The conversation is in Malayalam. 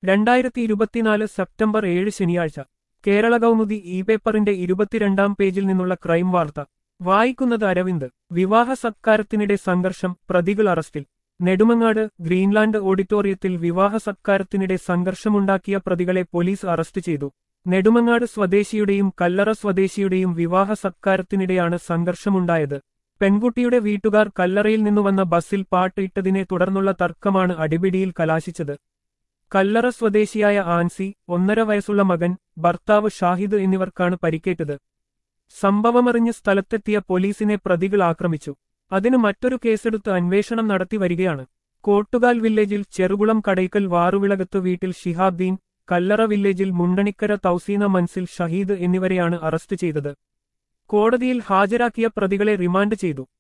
രണ്ടായിരത്തി ഇരുപത്തിനാല് സെപ്റ്റംബർ ഏഴ് ശനിയാഴ്ച കേരള കൗമുദി ഇ പേപ്പറിന്റെ ഇരുപത്തിരണ്ടാം പേജിൽ നിന്നുള്ള ക്രൈം വാർത്ത വായിക്കുന്നത് അരവിന്ദ് വിവാഹ സത്കാരത്തിനിടെ സംഘർഷം പ്രതികൾ അറസ്റ്റിൽ നെടുമങ്ങാട് ഗ്രീൻലാൻഡ് ഓഡിറ്റോറിയത്തിൽ വിവാഹ സത്കാരത്തിനിടെ സംഘർഷമുണ്ടാക്കിയ പ്രതികളെ പോലീസ് അറസ്റ്റ് ചെയ്തു നെടുമങ്ങാട് സ്വദേശിയുടെയും കല്ലറ സ്വദേശിയുടെയും വിവാഹ സത്കാരത്തിനിടെയാണ് സംഘർഷമുണ്ടായത് പെൺകുട്ടിയുടെ വീട്ടുകാർ കല്ലറയിൽ നിന്നു വന്ന ബസ്സിൽ പാട്ട് ഇട്ടതിനെ തുടർന്നുള്ള തർക്കമാണ് അടിപിടിയിൽ കലാശിച്ചത് കല്ലറ സ്വദേശിയായ ആൻസി ഒന്നര വയസ്സുള്ള മകൻ ഭർത്താവ് ഷാഹിദ് എന്നിവർക്കാണ് പരിക്കേറ്റത് സംഭവമറിഞ്ഞ് സ്ഥലത്തെത്തിയ പോലീസിനെ പ്രതികൾ ആക്രമിച്ചു അതിന് മറ്റൊരു കേസെടുത്ത് അന്വേഷണം നടത്തി വരികയാണ് കോട്ടുകാൽ വില്ലേജിൽ ചെറുകുളം കടയ്ക്കൽ വാറുവിളകത്ത് വീട്ടിൽ ഷിഹാബ്ദീൻ കല്ലറ വില്ലേജിൽ മുണ്ടണിക്കര തൗസീന മൻസിൽ ഷഹീദ് എന്നിവരെയാണ് അറസ്റ്റ് ചെയ്തത് കോടതിയിൽ ഹാജരാക്കിയ പ്രതികളെ റിമാൻഡ് ചെയ്തു